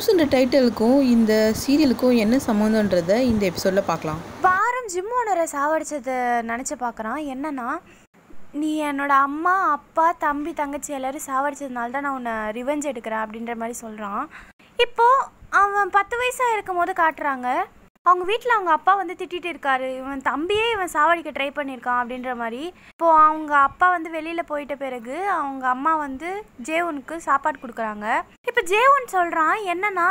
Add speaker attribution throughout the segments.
Speaker 1: நியூஸ்ன்ற டைட்டிலுக்கும் இந்த சீரியலுக்கும் என்ன சம்மந்தன்றதை இந்த எபிசோடில் பார்க்கலாம்
Speaker 2: பாரம் ஜிம் ஓனரை சாவடிச்சதை நினச்சி பார்க்குறான் என்னன்னா நீ என்னோட அம்மா அப்பா தம்பி தங்கச்சி எல்லாரும் சாவடிச்சதுனால தான் நான் உன்னை ரிவெஞ்ச் எடுக்கிறேன் அப்படின்ற மாதிரி சொல்கிறான் இப்போது அவன் பத்து வயசாக இருக்கும் போது காட்டுறாங்க அவங்க வீட்டில் அவங்க அப்பா வந்து திட்டிட்டு இருக்காரு இவன் தம்பியே இவன் சாவடிக்க ட்ரை பண்ணியிருக்கான் அப்படின்ற மாதிரி இப்போது அவங்க அப்பா வந்து வெளியில் போயிட்ட பிறகு அவங்க அம்மா வந்து ஜேவனுக்கு சாப்பாடு கொடுக்குறாங்க இப்போ ஜேவன் சொல்கிறான் என்னன்னா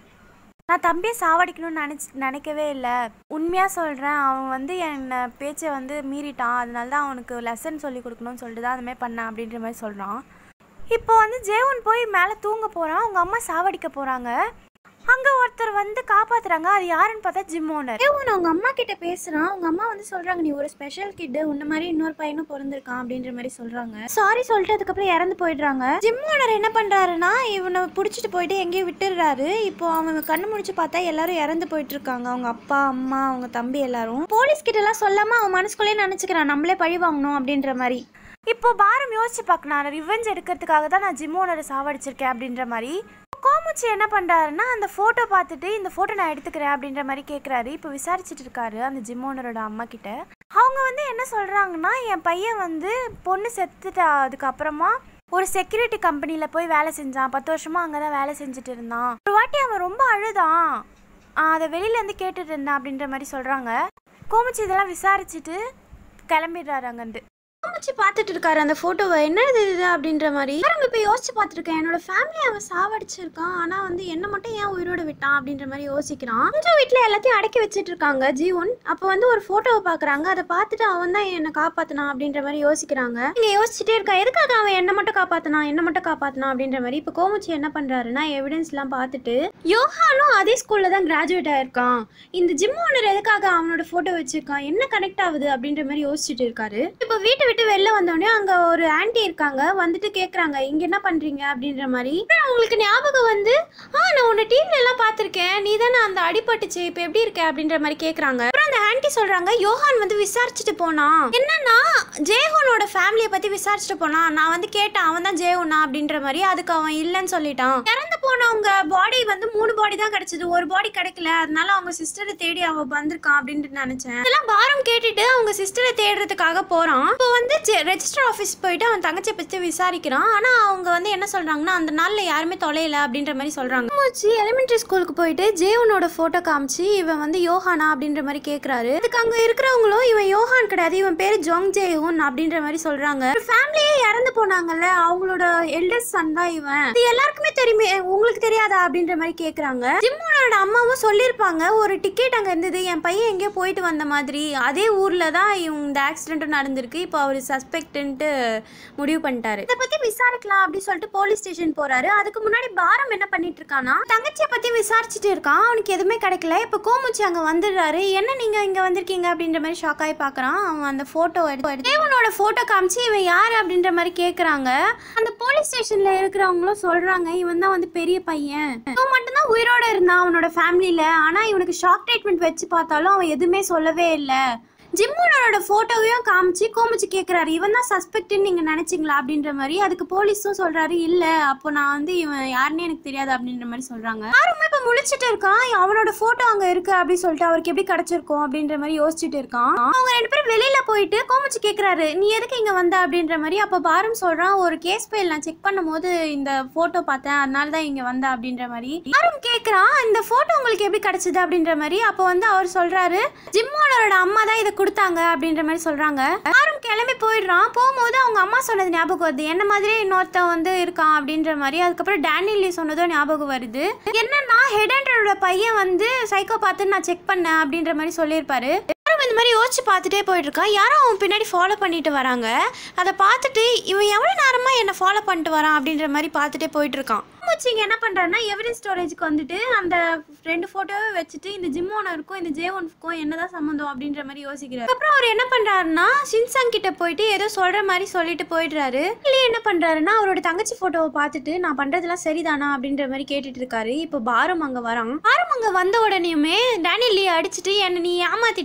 Speaker 2: நான் தம்பியை சாவடிக்கணும்னு நினச்சி நினைக்கவே இல்லை உண்மையாக சொல்கிறேன் அவன் வந்து என்னை பேச்சை வந்து மீறிட்டான் அதனால தான் அவனுக்கு லெசன் சொல்லி கொடுக்கணும்னு சொல்லிட்டு தான் அதுமாதிரி பண்ணேன் அப்படின்ற மாதிரி சொல்கிறான் இப்போ வந்து ஜேவன் போய் மேலே தூங்க போகிறான் அவங்க அம்மா சாவடிக்க போகிறாங்க அங்கே ஒருத்தர் வந்து காப்பாத்துறாங்க அது யாருன்னு பார்த்தா ஜிம் ஓனர்
Speaker 3: தேவன் அவங்க அம்மா கிட்ட பேசுறான் அவங்க அம்மா வந்து சொல்றாங்க நீ ஒரு ஸ்பெஷல் கிட் உன்ன மாதிரி இன்னொரு பையனும் பிறந்திருக்கான் அப்படின்ற மாதிரி சொல்றாங்க சாரி சொல்லிட்டு அதுக்கப்புறம் இறந்து போயிடுறாங்க ஜிம் ஓனர் என்ன பண்றாருன்னா இவனை பிடிச்சிட்டு போயிட்டு எங்கேயும் விட்டுடுறாரு இப்போ அவன் கண்ணு முடிச்சு பார்த்தா எல்லாரும் இறந்து போயிட்டு இருக்காங்க அவங்க அப்பா அம்மா அவங்க தம்பி எல்லாரும் போலீஸ் கிட்ட எல்லாம் சொல்லாம அவன் மனசுக்குள்ளேயே நினைச்சுக்கிறான் நம்மளே பழி வாங்கணும் அப்படின்ற மாதிரி
Speaker 2: இப்போ பாரம் யோசிச்சு பார்க்க நான் ரிவெஞ்ச் எடுக்கிறதுக்காக தான் நான் ஜிம் ஓனரை சாவடிச்சிருக்கேன் அப்படின்ற மாதிரி கோமுச்சி என்ன பண்ணுறாருன்னா அந்த ஃபோட்டோ பார்த்துட்டு இந்த ஃபோட்டோ நான் எடுத்துக்கிறேன் அப்படின்ற மாதிரி கேட்குறாரு இப்போ விசாரிச்சுட்டு இருக்காரு அந்த ஜிம் ஓனரோட அம்மா கிட்ட அவங்க வந்து என்ன சொல்கிறாங்கன்னா என் பையன் வந்து பொண்ணு செத்துட்டா அதுக்கப்புறமா ஒரு செக்யூரிட்டி கம்பெனியில் போய் வேலை செஞ்சான் பத்து வருஷமாக அங்கே தான் வேலை செஞ்சுட்டு இருந்தான் ஒரு வாட்டி அவன் ரொம்ப அழுதான் ஆஹ் அதை வெளியிலேருந்து கேட்டுட்டு இருந்தான் அப்படின்ற மாதிரி சொல்கிறாங்க கோமுச்சி இதெல்லாம் விசாரிச்சுட்டு கிளம்பிடுறாரு அங்கேருந்து
Speaker 3: காமிச்சு பார்த்துட்டு இருக்காரு அந்த போட்டோவை என்ன இது இது அப்படின்ற மாதிரி பாருங்க இப்போ யோசிச்சு பார்த்துருக்கேன் என்னோட ஃபேமிலி அவன் சாவடிச்சிருக்கான் ஆனா வந்து என்ன மட்டும் ஏன் உயிரோட விட்டான் அப்படின்ற மாதிரி யோசிக்கிறான் கொஞ்சம் வீட்டில் எல்லாத்தையும் அடக்கி வச்சிட்டு இருக்காங்க ஜீவன் அப்போ வந்து ஒரு போட்டோவை பார்க்குறாங்க அதை பார்த்துட்டு அவன் தான் என்னை காப்பாத்தினான் அப்படின்ற மாதிரி யோசிக்கிறாங்க இங்க யோசிச்சுட்டே இருக்கா எதுக்காக அவன் என்ன மட்டும் காப்பாத்தினான் என்ன மட்டும் காப்பாத்தினான் அப்படின்ற மாதிரி இப்போ கோமுச்சி என்ன பண்றாருன்னா எவிடன்ஸ்லாம் பார்த்துட்டு யோகானும் அதே ஸ்கூல்ல தான் கிராஜுவேட் ஆயிருக்கான் இந்த ஜிம் ஓனர் எதுக்காக அவனோட போட்டோ வச்சிருக்கான் என்ன கனெக்ட் ஆகுது அப்படின்ற மாதிரி யோசிச்சுட்டு இருக்காரு இப்போ வீட்டை விட்டு வெளில வந்தோடனே அங்க ஒரு ஆன்ட்டி இருக்காங்க வந்துட்டு கேக்குறாங்க இங்க என்ன பண்றீங்க அப்படின்ற மாதிரி அப்புறம் அவங்களுக்கு ஞாபகம் வந்து ஆ நான் உன்னை டிவில எல்லாம் பார்த்திருக்கேன் நீ தானே அந்த அடிபட்டுச்சு இப்போ எப்படி இருக்க அப்படின்ற மாதிரி கேக்குறாங்க அப்புறம் அந்த ஆன்ட்டி சொல்றாங்க யோகான் வந்து விசாரிச்சுட்டு போனான் என்னன்னா ஜெயஹோனோட ஃபேமிலியை பத்தி விசாரிச்சுட்டு போனான் நான் வந்து கேட்டேன் அவன் தான் ஜெயஹோனா அப்படின்ற மாதிரி அதுக்கு அவன் இல்லைன்னு சொல்லிட்டான் இறந்து போனவங்க பாடி வந்து மூணு பாடி தான் கிடைச்சது ஒரு பாடி கிடைக்கல அதனால அவங்க சிஸ்டரை தேடி அவ வந்திருக்கான் அப்படின்ட்டு நினைச்சேன் இதெல்லாம் பாரம் கேட்டுட்டு அவங்க சிஸ்டரை தேடுறதுக்காக போறான் இப்போ வந்து ரெஜிஸ்டர் ஆஃபீஸ் போயிட்டு அவன் தங்கச்சியை பத்தி விசாரிக்கிறான் ஆனா அவங்க வந்து என்ன சொல்றாங்கன்னா அந்த நாள்ல யாருமே தொலையல அப்படின்ற மாதிரி சொல்றாங்க மூச்சு எலிமெண்டரி ஸ்கூலுக்கு போயிட்டு ஜேவனோட போட்டோ காமிச்சு இவன் வந்து யோகானா அப்படின்ற மாதிரி கேக்குறாரு அதுக்கு அங்க இருக்கிறவங்களும் இவன் யோகான் கிடையாது இவன் பேரு ஜோங் ஜேஹூன் அப்படின்ற மாதிரி சொல்றாங்க ஃபேமிலியே இறந்து போனாங்கல்ல அவங்களோட எல்டஸ்ட் சன் தான் இவன் இது எல்லாருக்குமே தெரியுமே உங்களுக்கு தெரியாதா அப்படின்ற மாதிரி கேக்குறாங்க ஜிம்மோனோட அம்மாவும் சொல்லியிருப்பாங்க ஒரு டிக்கெட் அங்க இருந்தது என் பையன் எங்கேயோ போயிட்டு வந்த மாதிரி அதே ஊர்ல தான் இவங்க இந்த ஆக்சிடென்ட்டும் நடந்திருக்கு இப்போ அவர் சஸ்பெக்ட்ன்ட்டு முடிவு பண்ணிட்டாரு இதை பத்தி விசாரிக்கலாம் அப்படின்னு சொல்லிட்டு போலீஸ் ஸ்டேஷன் போறாரு அதுக்கு முன்னாடி பாரம் என்ன பண்ணிட்டு இருக்கானா தங்கச்சியை பத்தி விசாரிச்சுட்டு இருக்கான் அவனுக்கு எதுவுமே கிடைக்கல இப்போ கோமுச்சி அங்க வந்துடுறாரு என்ன நீங்க இங்க வந்திருக்கீங்க அப்படின்ற மாதிரி ஷாக் ஆகி பாக்குறான் அவன் அந்த போட்டோ எடுத்து தேவனோட போட்டோ காமிச்சு இவன் யாரு அப்படின்ற மாதிரி கேக்குறாங்க அந்த போலீஸ் ஸ்டேஷன்ல இருக்கிறவங்களும் சொல்றாங்க இவன் தான் வந்து பெரிய பையன் இவன் மட்டும்தான் உயிரோட இருந்தான் அவனோட ஃபேமிலியில ஆனா இவனுக்கு ஷாக் ட்ரீட்மெண்ட் வச்சு பார்த்தாலும் அவன் எதுவுமே சொல்லவே இல்லை ஜிம்மோனரோட போட்டோவையும் காமிச்சு கோமிச்சு கேட்குறாரு இவன் தான் சஸ்பெக்ட்னு நீங்கள் நினச்சிங்களா அப்படின்ற மாதிரி அதுக்கு போலீஸும் சொல்கிறாரு இல்லை அப்போ நான் வந்து இவன் யாருன்னு எனக்கு தெரியாது அப்படின்ற மாதிரி சொல்கிறாங்க யாருமே இப்போ முழிச்சிட்டு இருக்கான் அவனோட ஃபோட்டோ அங்கே இருக்கு அப்படின்னு சொல்லிட்டு அவருக்கு எப்படி கிடச்சிருக்கும் அப்படின்ற மாதிரி யோசிச்சுட்டு இருக்கான் அவங்க ரெண்டு பேரும் வெளியில் போயிட்டு கோமிச்சு கேட்குறாரு நீ எதுக்கு இங்கே வந்த அப்படின்ற மாதிரி அப்போ பாரும் சொல்கிறான் ஒரு கேஸ் ஃபைல் நான் செக் பண்ணும்போது இந்த ஃபோட்டோ பார்த்தேன் அதனால தான் இங்கே வந்தேன் அப்படின்ற மாதிரி பாரும் கேட்குறான் இந்த ஃபோட்டோ உங்களுக்கு எப்படி கிடச்சிது அப்படின்ற மாதிரி அப்போ வந்து அவர் சொல்கிறாரு ஜிம்மோனரோட அம்மா தான் இதை கொடுத்தாங்க அப்படின்ற மாதிரி சொல்றாங்க யாரும் கிளம்பி போயிடுறான் போகும்போது அவங்க அம்மா சொன்னது ஞாபகம் வருது என்ன மாதிரியே இன்னொருத்தன் வந்து இருக்கான் அப்படின்ற மாதிரி அதுக்கப்புறம் டேனியல்லி சொன்னதும் ஞாபகம் வருது என்னன்னா ஹெடண்டரோட பையன் வந்து சைக்கோ பார்த்துன்னு நான் செக் பண்ணேன் அப்படின்ற மாதிரி சொல்லியிருப்பாரு யாரும் இந்த மாதிரி யோசிச்சு பார்த்துட்டே போயிட்டு இருக்கா யாரும் அவன் பின்னாடி ஃபாலோ பண்ணிட்டு வராங்க அதை பார்த்துட்டு இவன் எவ்வளோ நேரமா என்னை ஃபாலோ பண்ணிட்டு வரான் அப்படின்ற மாதிரி பார்த்துட்டே போயிட்டு இருக்கான் மூச்சிங்க என்ன பண்றாருன்னா எவிடன்ஸ் ஸ்டோரேஜ்க்கு வந்துட்டு அந்த ரெண்டு போட்டோவை வச்சுட்டு இந்த ஜிம் ஓனருக்கும் இந்த ஜே ஒன்ஃப்க்கும் என்னதான் சம்மந்தம் அப்படின்ற மாதிரி யோசிக்கிறாரு அப்புறம் அவர் என்ன பண்றாருன்னா ஷின்சாங் கிட்ட போயிட்டு ஏதோ சொல்ற மாதிரி சொல்லிட்டு போயிடுறாரு இல்லையே என்ன பண்றாருன்னா அவரோட தங்கச்சி போட்டோவை பார்த்துட்டு நான் பண்றதெல்லாம் சரிதானா அப்படின்ற மாதிரி கேட்டுட்டு இருக்காரு இப்போ பாரம் அங்க வரான் பாரம் அங்க வந்த உடனேயுமே டேனியல் லீ அடிச்சுட்டு என்ன நீ ஏமாத்திட்ட நீ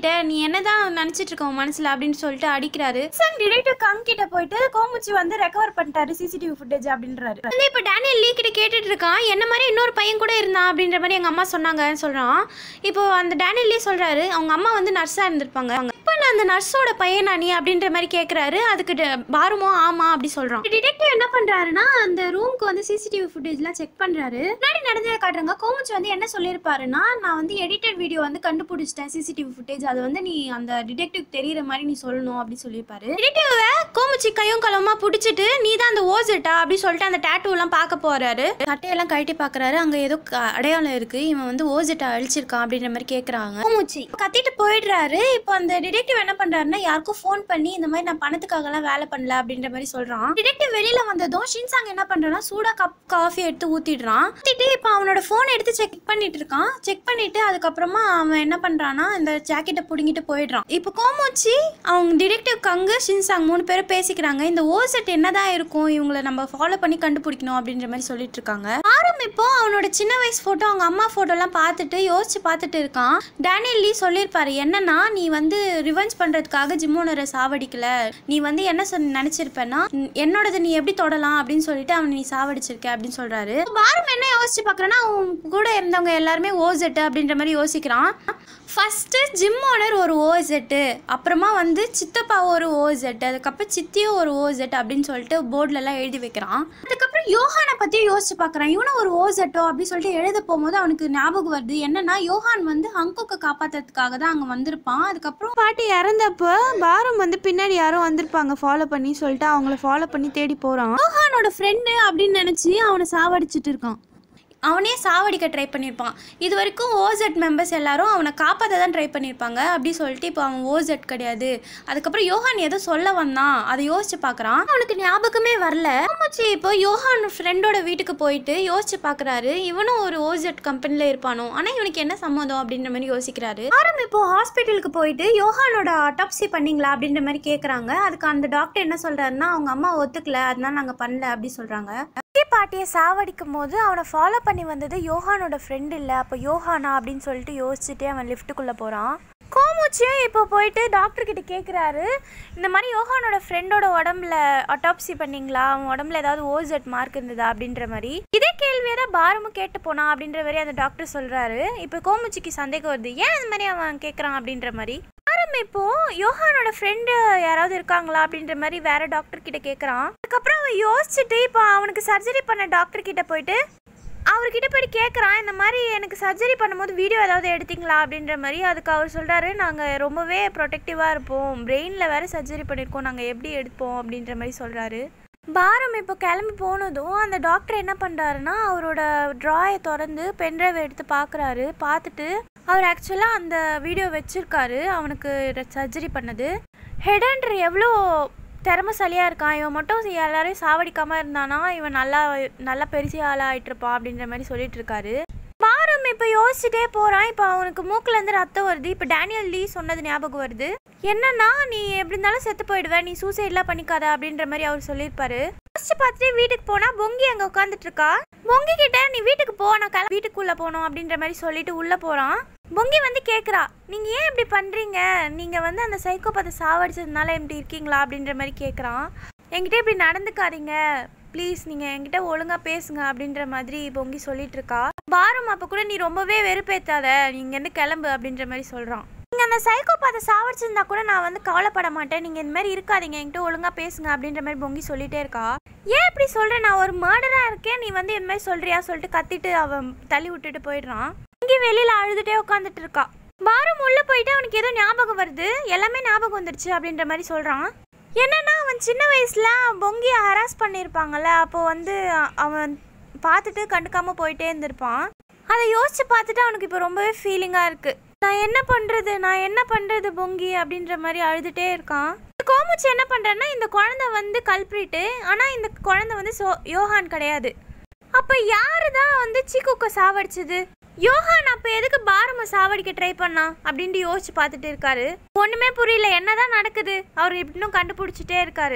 Speaker 3: என்னதான் நினைச்சிட்டு இருக்க உன் மனசுல அப்படின்னு சொல்லிட்டு அடிக்கிறாரு சங் டிடெக்டிவ் கங் கிட்ட போயிட்டு கோமுச்சி வந்து ரெக்கவர் பண்ணிட்டாரு சிசிடிவி ஃபுட்டேஜ் அப்படின்றாரு வந்து இப்போ டேனியல் லீ கிட்ட கேட்டுட்டு இருக்கான் என்ன மாதிரி இன்னொரு பையன் கூட இருந்தான் அப்படின்ற மாதிரி எங்க அம்மா சொன்னாங்கன்னு சொல்றான் இப்போ அந்த டேனியல் லீ சொல்றாரு அவங்க அம்மா வந்து நர்ஸா இருந்திருப்பாங்க இப்போ நான் அந்த நர்ஸோட பையனா நீ அப்படின்ற மாதிரி கேட்குறாரு அதுக்கு ட- பாருமோ ஆமா அப்படி சொல்றான் டிடெக்டிவ் என்ன பண்றாருன்னா அந்த ரூம்க்கு வந்து சிசிடிவி ஃபுட்டேஜ்லாம் செக் பண்றாரு முன்னாடி நடந்ததை காட்டுறாங்க கோமுச்சி வந்து என்ன சொல்லியிருப்பாருன்னா நான் வந்து எடிட்டட் வீடியோ வந்து கண்டுபிடிச்சிட்டேன் சிசிடிவி ஃபுட்டேஜ் அது வந்து நீ அந்த டிடெக்டிவ் தெரியுற மாதிரி நீ சொல்லணும் அப்படி சொல்லியிருப்பாரு டிடெக்டிவை கோமுச்சி கையும் களவுமா பிடிச்சிட்டு நீ தான் அந்த ஓசட்டா அப்படி சொல்லிட்டு அந்த டேட்டூலாம் பார்க்க போறாரு சட்டையெல்லாம் கழட்டி பார்க்கறாரு அங்க ஏதோ க- அடையாளம் இருக்கு இவன் வந்து ஓசட்டா அழிச்சிருக்கான் அப்படின்ற மாதிரி கேட்குறாங்க கோமுச்சி கத்திட்டு போயிடுறாரு இப்போ அந்த டிடெக்டிவ் என்ன பண்றாருன்னா யாருக்கும் ஃபோன் பண்ணி இந்த மாதிரி நான் பணத்துக்காகலாம் வேலை பண்ணல அப்படின்ற மாதிரி சொல்றான் டிடெக்டிவ் வெளியில வந்ததும் ஷின்சாங் என்ன பண்றான்னா சூடா கப் காஃபி எடுத்து ஊத்திடுறான் ஊத்திட்டு இப்போ அவனோட ஃபோன் எடுத்து செக் பண்ணிட்டு இருக்கான் செக் பண்ணிட்டு அதுக்கப்புறமா அவன் என்ன பண்றான்னா இந்த ஜாக்கெட்டை புடுங்கிட்டு போயிடுறான் இப்போ கோமோச்சி அவங்க டிடெக்டிவ் கங்கு ஷின்சாங் மூணு பேரும் பேசிக்கிறாங்க இந்த ஓசெட் என்னதான் இருக்கும் இவங்களை நம்ம ஃபாலோ பண்ணி கண்டுபிடிக்கணும் அப்படின்ற மாதிரி சொல்லிட்டு இருக்காங்க ஆரம் இப்போ அவனோட சின்ன வயசு ஃபோட்டோ அவங்க அம்மா ஃபோட்டோலாம் பார்த்துட்டு யோசிச்சு பார்த்துட்டு இருக்கான் டேனியல் லீ சொல்லியிருப்பாரு என்னன்னா நீ வந்து ரிவெஞ்ச் பண்றதுக்காக ஜிம்மோனரை சாவடிக்கல நீ வந்து என்ன சொன்ன நினைச்சிருப்பேன்னா "ம், என்னோடது நீ எப்படி தொடலாம் அப்படின்னு சொல்லிட்டு அவனை நீ சாவடிச்சிருக்க அப்படின்னு சொல்றாரு பாரம் என்ன யோசிச்சு பார்க்கறேன்னா அவன் கூட இருந்தவங்க எல்லாருமே ஓசெட்டு அப்படின்ற மாதிரி யோசிக்கிறான் ஃபஸ்ட்டு ஜிம் ஓனர் ஒரு ஓசெட்டு அப்புறமா வந்து சித்தப்பா ஒரு ஓசெட் அதுக்கப்புறம் சித்தியும் ஒரு ஓசெட் அப்படின்னு சொல்லிட்டு போர்ட்லலாம் எழுதி வைக்கிறான் அதுக்கப்புறம் யோகானை பற்றி யோசிச்சு பார்க்குறான் இவனும் ஒரு ஓசெட்டோ அப்படின்னு சொல்லிட்டு எழுத போகும்போது அவனுக்கு ஞாபகம் வருது என்னன்னா யோகான் வந்து ஹங்கோக்கை காப்பாத்துறதுக்காக தான் அங்கே வந்திருப்பான் அதுக்கப்புறம்
Speaker 4: பாட்டி இறந்தப்போ பாரம் வந்து பின்னாடி யாரோ வந்திருப்பாங்க ஃபாலோ பண்ணி சொல்லிட்டு அவங்கள ஃபாலோ பண்ணி தேடி போகிறான்
Speaker 3: யோகானோட ஃப்ரெண்டு அப்படின்னு நினச்சி அவனை சாவடிச்சிட்டு இருக்கான் அவனே சாவடிக்க ட்ரை பண்ணியிருப்பான் இது வரைக்கும் ஓசெட் மெம்பர்ஸ் எல்லாரும் அவனை காப்பாற்ற தான் ட்ரை பண்ணியிருப்பாங்க அப்படி சொல்லிட்டு இப்போ அவன் ஓசெட் கிடையாது அதுக்கப்புறம் யோகான் ஏதோ சொல்ல வந்தான் அதை யோசிச்சு பார்க்குறான் அவனுக்கு ஞாபகமே வரல ஆமாச்சி இப்போ யோகான் ஃப்ரெண்டோட வீட்டுக்கு போயிட்டு யோசிச்சு பார்க்குறாரு இவனும் ஒரு ஓசெட் கம்பெனியில் இருப்பானோ ஆனால் இவனுக்கு என்ன சம்மந்தம் அப்படின்ற மாதிரி யோசிக்கிறாரு ஆரம் இப்போ ஹாஸ்பிட்டலுக்கு போயிட்டு யோகானோட அட்டாப்சி பண்ணீங்களா அப்படின்ற மாதிரி கேட்குறாங்க அதுக்கு அந்த டாக்டர் என்ன சொல்கிறாருன்னா அவங்க அம்மா ஒத்துக்கல அதனால நாங்கள் பண்ணல அப்படி சொல்கிறாங்க
Speaker 2: குட்டி பாட்டியை சாவடிக்கும் போது அவனை ஃபாலோ பண்ணி வந்தது யோகானோட ஃப்ரெண்ட் இல்லை அப்போ யோகானா அப்படின்னு சொல்லிட்டு யோசிச்சுட்டே அவன் லிஃப்ட்டுக்குள்ளே போகிறான் கோமுச்சியும் இப்போ போயிட்டு டாக்டர் கிட்ட கேட்குறாரு இந்த மாதிரி யோகானோட ஃப்ரெண்டோட உடம்புல அட்டாப்சி பண்ணீங்களா அவன் உடம்புல ஏதாவது ஓசெட் மார்க் இருந்ததா அப்படின்ற மாதிரி இதே கேள்வியை தான் பாரமும் கேட்டு போனா அப்படின்ற மாதிரி அந்த டாக்டர் சொல்கிறாரு இப்போ கோமுச்சிக்கு சந்தேகம் வருது ஏன் இந்த மாதிரி அவன் கேட்குறான் அப்படின்ற மாதிரி பாரம் இப்போ யோகானோட ஃப்ரெண்டு யாராவது இருக்காங்களா அப்படின்ற மாதிரி வேற டாக்டர் கிட்ட கேட்குறான் அதுக்கப்புறம் அவன் யோசிச்சுட்டு இப்போ அவனுக்கு சர்ஜரி பண்ண டாக்டர் கிட்ட போயிட்டு அவர்கிட்ட போயிட்டு கேட்குறான் இந்த மாதிரி எனக்கு சர்ஜரி பண்ணும்போது வீடியோ ஏதாவது எடுத்தீங்களா அப்படின்ற மாதிரி அதுக்கு அவர் சொல்கிறாரு நாங்கள் ரொம்பவே ப்ரொடெக்டிவாக இருப்போம் பிரெயினில் வேறு சர்ஜரி பண்ணியிருக்கோம் நாங்கள் எப்படி எடுப்போம் அப்படின்ற மாதிரி சொல்கிறாரு பாரம் இப்போ கிளம்பி போனதும் அந்த டாக்டர் என்ன பண்ணுறாருன்னா அவரோட ட்ராயை திறந்து பென்ட்ரைவ் எடுத்து பார்க்குறாரு பார்த்துட்டு அவர் ஆக்சுவலாக அந்த வீடியோ வச்சுருக்காரு அவனுக்கு சர்ஜரி பண்ணது ஹெடன்ற எவ்வளோ திறமசாலியாக இருக்கான் இவன் மட்டும் எல்லாரையும் சாவடிக்காமல் இருந்தானா இவன் நல்லா நல்லா பெருசிய ஆளாக ஆயிட்டிருப்பான் அப்படின்ற மாதிரி சொல்லிட்டு இருக்காரு பாரம் இப்போ யோசிச்சுட்டே போகிறான் இப்போ அவனுக்கு மூக்குலேருந்து ரத்தம் வருது இப்போ டேனியல் லீ சொன்னது ஞாபகம் வருது என்னன்னா நீ எப்படி இருந்தாலும் செத்து போயிடுவ நீ சூசைட்லாம் பண்ணிக்காத அப்படின்ற மாதிரி அவர் சொல்லியிருப்பாரு யோசிச்சு பார்த்துட்டு வீட்டுக்கு போனால் பொங்கி அங்கே உட்காந்துட்டு இருக்கா பொங்கி கிட்ட நீ வீட்டுக்கு போ நான் கிளம்ப வீட்டுக்குள்ளே போகணும் அப்படின்ற மாதிரி சொல்லிட்டு உள்ளே போகிறான் பொங்கி வந்து கேட்குறா நீங்கள் ஏன் இப்படி பண்ணுறீங்க நீங்கள் வந்து அந்த சைக்கோபாத்தை சாவடிச்சதுனால இப்படி இருக்கீங்களா அப்படின்ற மாதிரி கேட்குறான் என்கிட்ட இப்படி நடந்துக்காதீங்க ப்ளீஸ் நீங்கள் என்கிட்ட ஒழுங்காக பேசுங்க அப்படின்ற மாதிரி பொங்கி சொல்லிட்டு இருக்கா பாரம் அப்போ கூட நீ ரொம்பவே வெறுப்பேத்தாத நீ இங்கேருந்து கிளம்பு அப்படின்ற மாதிரி சொல்கிறான் நீங்கள் அந்த சைக்கோபாத்தை சாவடிச்சிருந்தா கூட நான் வந்து கவலைப்பட மாட்டேன் நீங்கள் இந்த மாதிரி இருக்காதீங்க என்கிட்ட ஒழுங்காக பேசுங்க அப்படின்ற மாதிரி பொங்கி சொல்லிட்டே இருக்கா ஏன் இப்படி சொல்கிறேன் நான் ஒரு மர்டராக இருக்கேன் நீ வந்து இந்த மாதிரி சொல்கிறியா சொல்லிட்டு கத்திட்டு அவன் தள்ளி விட்டுட்டு போயிடுறான் இங்கே வெளியில் அழுதுகிட்டே உட்காந்துட்டு இருக்கா பாரம் உள்ளே போயிட்டு அவனுக்கு ஏதோ ஞாபகம் வருது எல்லாமே ஞாபகம் வந்துருச்சு அப்படின்ற மாதிரி சொல்கிறான் என்னன்னா அவன் சின்ன வயசில் பொங்கியை ஹராஸ் பண்ணியிருப்பாங்கல்ல அப்போ வந்து அ- அவன் பார்த்துட்டு கண்டுக்காம போயிட்டே இருந்திருப்பான் அதை யோசிச்சு பார்த்துட்டு அவனுக்கு இப்போ ரொம்பவே ஃபீலிங்காக இருக்கு நான் என்ன பண்ணுறது நான் என்ன பண்ணுறது பொங்கி அப்படின்ற மாதிரி அழுதுகிட்டே இருக்கான் கோமுச்சி என்ன பண்ணுறேன்னா இந்த குழந்தை வந்து கல்பிரிட்டு ஆனால் இந்த குழந்தை வந்து சோ யோகான் கிடையாது அப்போ யாரு தான் வந்து சீக்குக்க சாவடிச்சது யோகான் அப்போ எதுக்கு பாரம சாவடிக்க ட்ரை பண்ணா அப்படின்ட்டு யோசிச்சு பார்த்துட்டு இருக்காரு ஒன்றுமே புரியல என்னதான் நடக்குது அவர் இன்னும் கண்டுபிடிச்சிட்டே இருக்காரு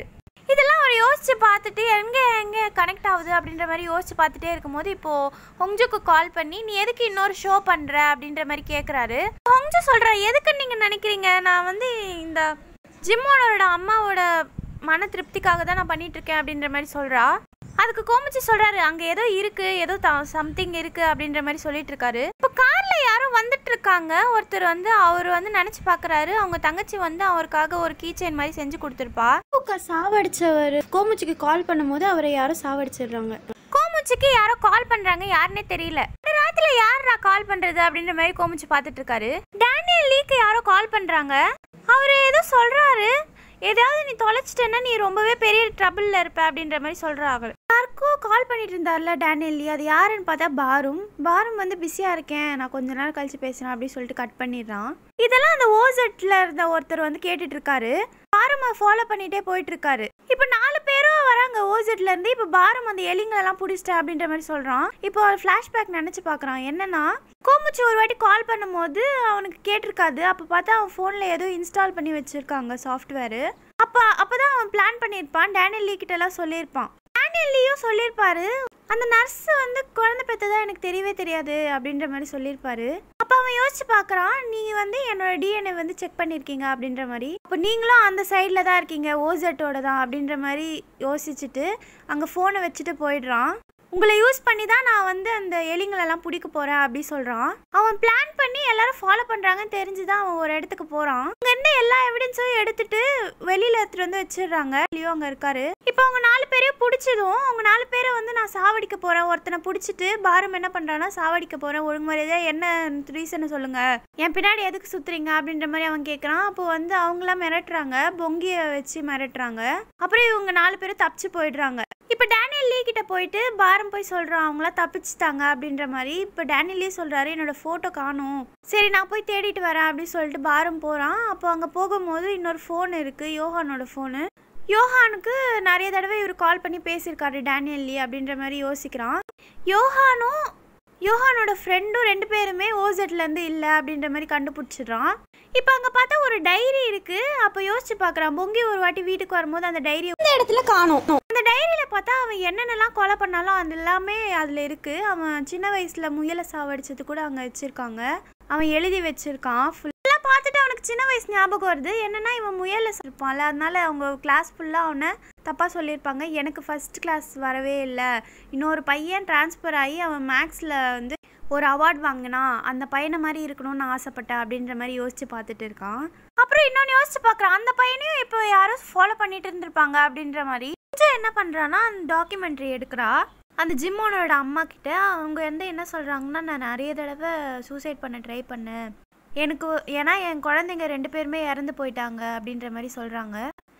Speaker 2: இதெல்லாம் அவர் யோசிச்சு பார்த்துட்டு எங்கே எங்கே கனெக்ட் ஆகுது அப்படின்ற மாதிரி யோசிச்சு பார்த்துட்டே இருக்கும்போது இப்போது ஹொங்ஜுக்கு கால் பண்ணி நீ எதுக்கு இன்னொரு ஷோ பண்ணுற அப்படின்ற மாதிரி கேட்குறாரு ஹொங்ஜு சொல்கிறா எதுக்கு நீங்கள் நினைக்கிறீங்க நான் வந்து இந்த ஜிம் ஓனரோட அம்மாவோட மன திருப்திக்காக தான் நான் பண்ணிட்டு இருக்கேன் அப்படின்ற மாதிரி சொல்கிறா அதுக்கு கோமிச்சு சொல்கிறாரு அங்கே ஏதோ இருக்குது ஏதோ த சம்திங் இருக்குது அப்படின்ற மாதிரி சொல்லிட்டு இருக்காரு இப்போ காரில் யாரோ வந்துட்டு இருக்காங்க ஒருத்தர் வந்து அவர் வந்து நினச்சி பார்க்குறாரு அவங்க தங்கச்சி வந்து அவருக்காக ஒரு கீ செயின் மாதிரி செஞ்சு கொடுத்துருப்பா
Speaker 3: பூக்கா சாவடிச்சவர் கோமுச்சிக்கு கால் பண்ணும்போது அவரை யாரும் சாவடிச்சிடுறாங்க
Speaker 2: கோமுச்சிக்கு யாரோ கால் பண்றாங்க யாருன்னே தெரியல இந்த ராத்திரில யாரா கால் பண்றது அப்படின்ற மாதிரி கோமுச்சி பார்த்துட்டு இருக்காரு டேனியல் லீக்கு யாரோ கால் பண்றாங்க அவர் ஏதோ சொல்றாரு ஏதாவது நீ தொலைச்சிட்டேன்னா நீ ரொம்பவே பெரிய ட்ரபிள்ல இருப்ப அப்படின்ற மாதிரி சொல்றாங்க யாருக்கோ கால் பண்ணிட்டு இருந்தார்ல டேனியல் லீ அது யாருன்னு பார்த்தா பாரும் பாரும் வந்து பிஸியா இருக்கேன் நான் கொஞ்ச நேரம் கழிச்சு பேசுறேன் அப்படின்னு சொல்லிட்டு கட் பண்ணிடுறான் இதெல்லாம் அந்த ஓசெட்ல இருந்த ஒருத்தர் வந்து கேட்டுட்டு இருக்காரு பாரமா ஃபாலோ பண்ணிட்டே போயிட்டு இருக்காரு இப்போ நாலு பேரும் வராங்க ஓசெட்ல இருந்து இப்போ பாரம் அந்த எலிங்களெல்லாம் பிடிச்சிட்டேன் அப்படின்ற மாதிரி சொல்றான் இப்போ ஃப்ளாஷ்பேக் நினைச்சு பார்க்கறான் என்னன்னா கோமுச்சி ஒரு வாட்டி கால் பண்ணும்போது அவனுக்கு கேட்டிருக்காது அப்போ பார்த்தா அவன் ஃபோனில் ஏதோ இன்ஸ்டால் பண்ணி வச்சிருக்காங்க சாஃப்ட்வேரு அப்போ அப்போ தான் அவன் பிளான் பண்ணியிருப்பான் டேனியல் லீ கிட்ட எல்லாம் சொல்லியிருப்பான் டேனியல் லீயும் சொல்லியிருப்பாரு அந்த நர்ஸ் வந்து குழந்தை பெற்றதா எனக்கு தெரியவே தெரியாது அப்படின்ற மாதிரி சொல்லியிருப்பாரு அப்போ அவன் யோசிச்சு பார்க்குறான் நீங்கள் வந்து என்னோட டிஎன்ஏ வந்து செக் பண்ணியிருக்கீங்க அப்படின்ற மாதிரி அப்போ நீங்களும் அந்த சைடில் தான் இருக்கீங்க ஓசெட்டோட தான் அப்படின்ற மாதிரி யோசிச்சுட்டு அங்கே ஃபோனை வச்சுட்டு போயிடுறான் உங்களை யூஸ் பண்ணி தான் நான் வந்து அந்த எலிங்களெல்லாம் பிடிக்க போகிறேன் அப்படி சொல்கிறான் அவன் பிளான் பண்ணி எல்லாரும் ஃபாலோ பண்ணுறாங்கன்னு தெரிஞ்சு தான் அவன் ஒரு இடத்துக்கு போகிறான் அங்கேருந்து எல்லா எவிடன்ஸும் எடுத்துட்டு வெளியில் எடுத்துட்டு வந்து வச்சிடுறாங்க லியோ அங்கே இருக்காரு இப்போ அவங்க நாலு பேரையும் பிடிச்சதும் அவங்க நாலு பேரை வந்து நான் சாவடிக்க போகிறேன் ஒருத்தனை பிடிச்சிட்டு பாரம் என்ன பண்ணுறான்னா சாவடிக்க போகிறேன் ஒழுங்கு மரியாதையா என்ன ரீசனை சொல்லுங்கள் என் பின்னாடி எதுக்கு சுற்றுறீங்க அப்படின்ற மாதிரி அவன் கேட்குறான் அப்போ வந்து அவங்களாம் மிரட்டுறாங்க பொங்கியை வச்சு மிரட்டுறாங்க அப்புறம் இவங்க நாலு பேரும் தப்பிச்சு போயிடுறாங்க இப்போ டேனியல் லீ கிட்ட போயிட்டு பாரம் போய் சொல்கிறான் அவங்களாம் தப்பிச்சிட்டாங்க அப்படின்ற மாதிரி இப்போ டேனியல் லீ சொல்கிறாரு என்னோட ஃபோட்டோ காணும் சரி நான் போய் தேடிட்டு வரேன் அப்படின்னு சொல்லிட்டு பாரம் போகிறான் அப்போ அங்கே போகும்போது இன்னொரு ஃபோன் இருக்குது யோகானோட ஃபோனு யோகானுக்கு நிறைய தடவை இவர் கால் பண்ணி பேசியிருக்காரு டேனியல் லீ அப்படின்ற மாதிரி யோசிக்கிறான் யோகானும் யோகானோட ஃப்ரெண்டும் ரெண்டு பேருமே ஓசெட்லேருந்து இல்லை அப்படின்ற மாதிரி கண்டுபிடிச்சிடுறான் இப்போ அங்கே பார்த்தா ஒரு டைரி இருக்குது அப்போ யோசிச்சு பார்க்குறான் பொங்கி ஒரு வாட்டி வீட்டுக்கு வரும்போது அந்த டைரி
Speaker 3: இந்த இடத்துல காணும்
Speaker 2: அந்த டைரியில் பார்த்தா அவன் என்னென்னலாம் கொலை பண்ணாலும் அது எல்லாமே அதில் இருக்குது அவன் சின்ன வயசில் முயலை சாவடிச்சது கூட அங்கே வச்சுருக்காங்க அவன் எழுதி வச்சுருக்கான் ஃபுல்லாக பார்த்துட்டு அவனுக்கு சின்ன வயசு ஞாபகம் வருது என்னன்னா இவன் முயலை இருப்பான்ல அதனால அவங்க கிளாஸ் ஃபுல்லாக அவனை தப்பாக சொல்லியிருப்பாங்க எனக்கு ஃபஸ்ட் கிளாஸ் வரவே இல்லை இன்னொரு பையன் ட்ரான்ஸ்ஃபர் ஆகி அவன் மேக்ஸில் வந்து ஒரு அவார்ட் வாங்கினா அந்த பையனை மாதிரி இருக்கணும்னு ஆசைப்பட்டேன் அப்படின்ற மாதிரி யோசிச்சு பார்த்துட்டு இருக்கான் அப்புறம் இன்னொன்று யோசிச்சு பார்க்குறான் அந்த பையனையும் இப்போ யாரோ ஃபாலோ பண்ணிட்டு இருந்திருப்பாங்க அப்படின்ற மாதிரி கொஞ்சம் என்ன பண்ணுறான்னா அந்த டாக்குமெண்ட்ரி எடுக்கிறா அந்த ஜிம் ஓனரோட அம்மா கிட்ட அவங்க வந்து என்ன சொல்கிறாங்கன்னா நான் நிறைய தடவை சூசைட் பண்ண ட்ரை பண்ணேன் எனக்கு ஏன்னா என் குழந்தைங்க ரெண்டு பேருமே இறந்து போயிட்டாங்க அப்படின்ற மாதிரி சொல்கிறாங்க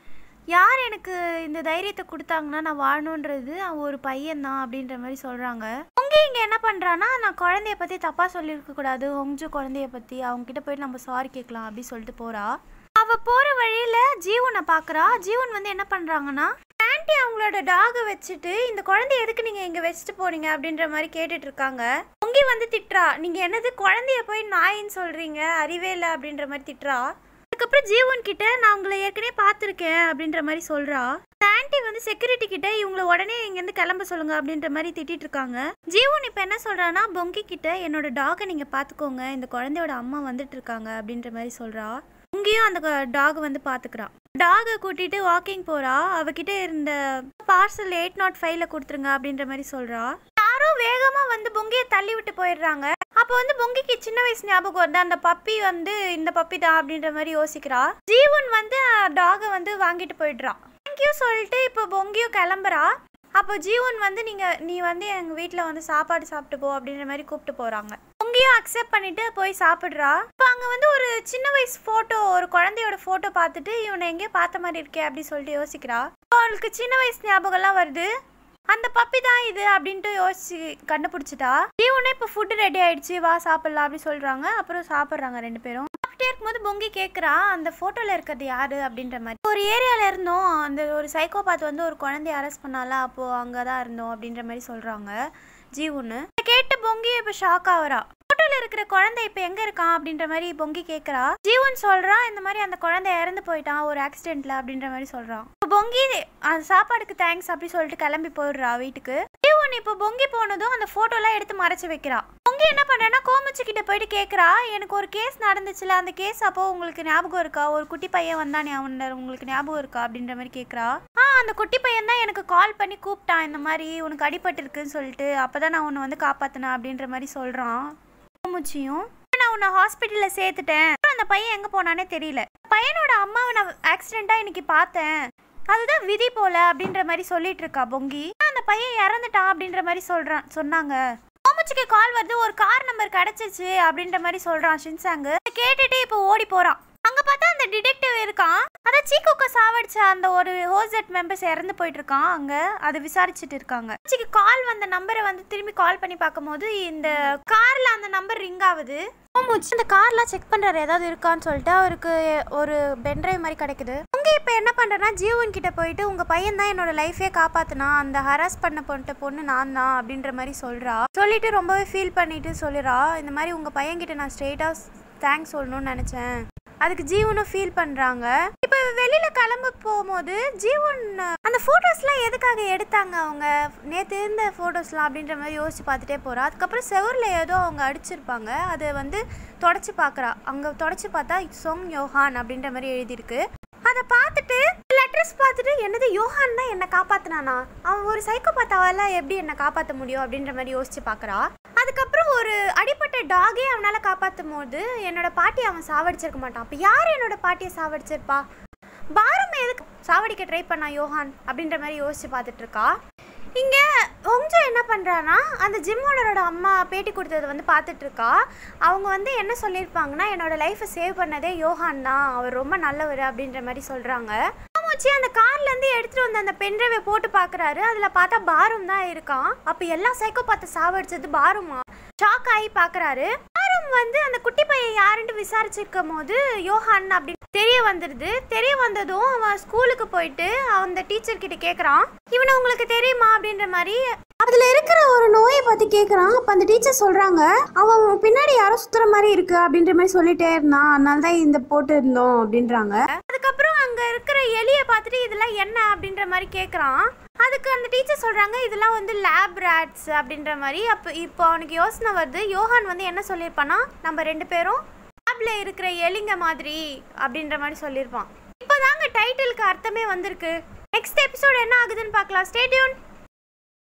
Speaker 2: யார் எனக்கு இந்த தைரியத்தை கொடுத்தாங்கன்னா நான் வாழணுன்றது அவன் ஒரு பையன்தான் அப்படின்ற மாதிரி சொல்கிறாங்க உங்க இங்கே என்ன பண்ணுறான்னா நான் குழந்தைய பற்றி தப்பாக சொல்லியிருக்க கூடாது ஹொங்ஜு குழந்தைய பற்றி அவங்க கிட்ட போயிட்டு நம்ம சாரி கேட்கலாம் அப்படி சொல்லிட்டு போகிறா அவ போகிற வழியில் ஜீவனை பார்க்குறா ஜீவன் வந்து என்ன பண்ணுறாங்கன்னா ஆன்ட்டி அவங்களோட டாகை வச்சுட்டு இந்த குழந்தைய எதுக்கு நீங்கள் இங்கே வச்சுட்டு போறீங்க அப்படின்ற மாதிரி கேட்டுட்டு இருக்காங்க பொங்கி வந்து திட்டுறா நீங்கள் என்னது குழந்தைய போய் நாயின்னு சொல்கிறீங்க அறிவே இல்லை அப்படின்ற மாதிரி திட்டுறா அதுக்கப்புறம் ஜீவன் கிட்ட நான் உங்களை ஏற்கனவே பார்த்துருக்கேன் அப்படின்ற மாதிரி சொல்றா ஆன்ட்டி வந்து செக்யூரிட்டி கிட்ட இவங்களை உடனே இங்கேருந்து கிளம்ப சொல்லுங்க அப்படின்ற மாதிரி திட்டிட்டு இருக்காங்க ஜீவன் இப்போ என்ன சொல்றான்னா பொங்கி கிட்ட என்னோட டாகை நீங்க பார்த்துக்கோங்க இந்த குழந்தையோட அம்மா வந்துட்டு இருக்காங்க அப்படின்ற மாதிரி சொல்றா இங்கேயும் அந்த டாக் வந்து பார்த்துக்கிறா டாகை கூட்டிட்டு வாக்கிங் போறா அவகிட்ட இருந்த பார்சல் எயிட் நாட் ஃபைவ்ல கொடுத்துருங்க அப்படின்ற மாதிரி சொல்றா யாரோ வேகமா வந்து பொங்கியை தள்ளி விட்டு போயிடுறாங்க அப்போ வந்து பொங்கிக்கு சின்ன வயசு ஞாபகம் வருது அந்த பப்பி வந்து இந்த பப்பி தான் அப்படின்ற மாதிரி யோசிக்கிறா ஜீவன் வந்து டாகை வந்து வாங்கிட்டு போயிடுறா தேங்க்யூ சொல்லிட்டு இப்போ பொங்கியும் கிளம்புறா அப்போ ஜீவன் வந்து நீங்க நீ வந்து எங்க வீட்டில் வந்து சாப்பாடு சாப்பிட்டு போ அப்படின்ற மாதிரி கூப்பிட்டு போறாங்க பொங்கியும் அக்செப்ட் பண்ணிட்டு போய் சாப்பிட்றா இப்போ அங்கே வந்து ஒரு சின்ன வயசு ஃபோட்டோ ஒரு குழந்தையோட ஃபோட்டோ பார்த்துட்டு இவனை எங்கேயோ பார்த்த மாதிரி இருக்கே அப்படி சொல்லிட்டு யோசிக்கிறா அப்போ அவளுக்கு சின்ன வயசு ஞாபகம்லாம் வருது அந்த பப்பி தான் இது அப்படின்ட்டு யோசிச்சு கண்டுபிடிச்சிட்டா ஜீவனே இப்போ ஃபுட்டு ரெடி ஆயிடுச்சு வா சாப்பிடலாம் அப்படி சொல்றாங்க அப்புறம் சாப்பிட்றாங்க ரெண்டு பேரும் சாப்பிட்டே இருக்கும்போது பொங்கி கேட்குறா அந்த ஃபோட்டோவில் இருக்கிறது யாரு அப்படின்ற மாதிரி ஒரு ஏரியாவில் இருந்தோம் அந்த ஒரு சைக்கோபாத் வந்து ஒரு குழந்தைய அரெஸ்ட் பண்ணால அப்போ அங்கே தான் இருந்தோம் அப்படின்ற மாதிரி சொல்றாங்க ஜீவனு இதை கேட்டு பொங்கி இப்போ ஷாக் ஆகுறா ஃபோட்டோ ஃபோட்டோல இருக்கிற குழந்தை இப்போ எங்க இருக்கான் அப்படின்ற மாதிரி பொங்கி கேக்குறா ஜீவன் சொல்றான் இந்த மாதிரி அந்த குழந்தை இறந்து போயிட்டான் ஒரு ஆக்சிடென்ட்ல அப்படின்ற மாதிரி சொல்றான் இப்போ பொங்கி அந்த சாப்பாடுக்கு தேங்க்ஸ் அப்படி சொல்லிட்டு கிளம்பி போயிடுறா வீட்டுக்கு ஜீவன் இப்போ பொங்கி போனதும் அந்த போட்டோலாம் எடுத்து மறைச்சு வைக்கிறா பொங்கி என்ன பண்றேன்னா கோமுச்சு கிட்ட போயிட்டு கேக்குறா எனக்கு ஒரு கேஸ் நடந்துச்சுல அந்த கேஸ் அப்போ உங்களுக்கு ஞாபகம் இருக்கா ஒரு குட்டி பையன் வந்தானே அவன் உங்களுக்கு ஞாபகம் இருக்கா அப்படின்ற மாதிரி கேக்குறா ஆ அந்த குட்டி பையன் தான் எனக்கு கால் பண்ணி கூப்பிட்டான் இந்த மாதிரி உனக்கு அடிபட்டு இருக்குன்னு சொல்லிட்டு அப்பதான் நான் உன்னை வந்து காப்பாத்தினேன் அப்படின்ற மாதிரி சொல்றான் கோமுச்சியும் நான் உன்னை ஹாஸ்பிட்டலில் சேர்த்துட்டேன் அப்புறம் அந்த பையன் எங்கே போனானே தெரியல பையனோட அம்மாவை நான் ஆக்சிடெண்ட்டாக இன்னைக்கு பார்த்தேன் அதுதான் விதி போல அப்படின்ற மாதிரி சொல்லிட்டு இருக்கா பொங்கி அந்த பையன் இறந்துட்டான் அப்படின்ற மாதிரி சொல்றான் சொன்னாங்க கோமுச்சிக்கு கால் வருது ஒரு கார் நம்பர் கிடைச்சிச்சு அப்படின்ற மாதிரி சொல்றான் ஷின்சாங்கு அதை கேட்டுட்டு இப்போ ஓடி போறான் அங்க பார்த்தா அந்த டிடெக்டிவ் இருக்கான் அதான் சீக்குக்க சாவடிச்ச அந்த ஒரு ஹோசெட் மெம்பர்ஸ் இறந்து போயிட்டு இருக்கான் அங்க அதை விசாரிச்சுட்டு இருக்காங்க சீக்கு கால் வந்த நம்பரை வந்து திரும்பி கால் பண்ணி பார்க்கும்போது இந்த கார்ல அந்த நம்பர் ரிங் ஆகுது மூச்சு இந்த கார்லாம் செக் பண்றாரு ஏதாவது இருக்கான்னு சொல்லிட்டு அவருக்கு ஒரு பென்ட்ரைவ் மாதிரி கிடைக்குது உங்க இப்போ என்ன பண்றேன்னா ஜீவன் கிட்ட போயிட்டு உங்க பையன் தான் என்னோட லைஃபே காப்பாத்துனா அந்த ஹராஸ் பண்ண பொண்ணு பொண்ணு நான் தான் அப்படின்ற மாதிரி சொல்றா சொல்லிட்டு ரொம்பவே ஃபீல் பண்ணிட்டு சொல்லிடுறா இந்த மாதிரி உங்க பையன் கிட்ட நான் ஸ்ட்ரெயிட்டா தேங்க்ஸ் சொல்லணும்னு நினைச்சேன் அதுக்கு ஜீவனும் ஃபீல் பண்றாங்க இப்போ வெளியில கிளம்ப போகும்போது ஜீவன் அந்த போட்டோஸ்லாம் எதுக்காக எடுத்தாங்க அவங்க நேற்று இருந்த போட்டோஸ்லாம் அப்படின்ற மாதிரி யோசிச்சு பார்த்துட்டே போறா அதுக்கப்புறம் செவரில் ஏதோ அவங்க அடிச்சிருப்பாங்க அதை வந்து தொடச்சி பார்க்குறா அங்கே தொடச்சி பார்த்தா சொங் யோஹான் அப்படின்ற மாதிரி எழுதியிருக்கு அதை பார்த்துட்டு லெட்டர்ஸ் பார்த்துட்டு என்னது யோஹான் தான் என்னை காப்பாத்தினானா அவன் ஒரு சைக்கோபாத்தாவால எப்படி என்னை காப்பாற்ற முடியும் அப்படின்ற மாதிரி யோசிச்சு பார்க்குறா அதுக்கப்புறம் ஒரு அடிப்பட்ட டாகே அவனால காப்பாற்றும் போது என்னோட பாட்டி அவன் சாவடிச்சிருக்க மாட்டான் அப்போ யார் என்னோட பாட்டியை சாவடிச்சிருப்பா பாரம் எதுக்கு சாவடிக்க ட்ரை பண்ணா யோஹான் அப்படின்ற மாதிரி யோசிச்சு பார்த்துட்டு இருக்கா இங்கே ஒஞ்சோ என்ன பண்ணுறான்னா அந்த ஜிம் ஓனரோட அம்மா பேட்டி கொடுத்தது வந்து பார்த்துட்டு இருக்கா அவங்க வந்து என்ன சொல்லியிருப்பாங்கன்னா என்னோட லைஃப்பை சேவ் பண்ணதே யோஹான் தான் அவர் ரொம்ப நல்லவர் அப்படின்ற மாதிரி சொல்கிறாங்க ஆமாச்சி அந்த கார்லேருந்து எடுத்துகிட்டு வந்து அந்த பென்ட்ரைவை போட்டு பார்க்குறாரு அதில் பார்த்தா பாரும் தான் இருக்கான் அப்போ எல்லா சைக்கோ பார்த்து சாவடிச்சது பாருமா ஷாக் ஆகி பார்க்குறாரு பாரும் வந்து அந்த குட்டி பையன் யாருன்ட்டு விசாரிச்சிருக்கும் போது யோஹான் அப்படின்னு தெரிய வந்துடுது தெரிய வந்ததும் அவன் ஸ்கூலுக்கு போயிட்டு அந்த டீச்சர் கிட்ட கேட்குறான் இவனை உங்களுக்கு தெரியுமா அப்படின்ற மாதிரி
Speaker 3: அதுல இருக்கிற ஒரு நோயை பத்தி கேக்குறான் அப்ப அந்த டீச்சர் சொல்றாங்க அவன் பின்னாடி யாரோ சுத்துற மாதிரி இருக்கு அப்படின்ற மாதிரி சொல்லிட்டே இருந்தான் அதனால தான் இந்த போட்டு இருந்தோம் அப்படின்றாங்க
Speaker 2: அதுக்கப்புறம் அங்க இருக்கிற எலியை பார்த்துட்டு இதெல்லாம் என்ன அப்படின்ற மாதிரி கேட்குறான் அதுக்கு அந்த டீச்சர் சொல்றாங்க இதெல்லாம் வந்து லேப் ரேட்ஸ் அப்படின்ற மாதிரி அப்போ இப்போ அவனுக்கு யோசனை வருது யோகான் வந்து என்ன சொல்லியிருப்பான்னா நம்ம ரெண்டு பேரும் லேப்ல இருக்கிற எலிங்க மாதிரி அப்படின்ற மாதிரி சொல்லியிருப்பான் இப்போதாங்க டைட்டிலுக்கு அர்த்தமே வந்திருக்கு நெக்ஸ்ட் எபிசோட் என்ன ஆகுதுன்னு பார்க்கலாம் ஸ்டேடியூன்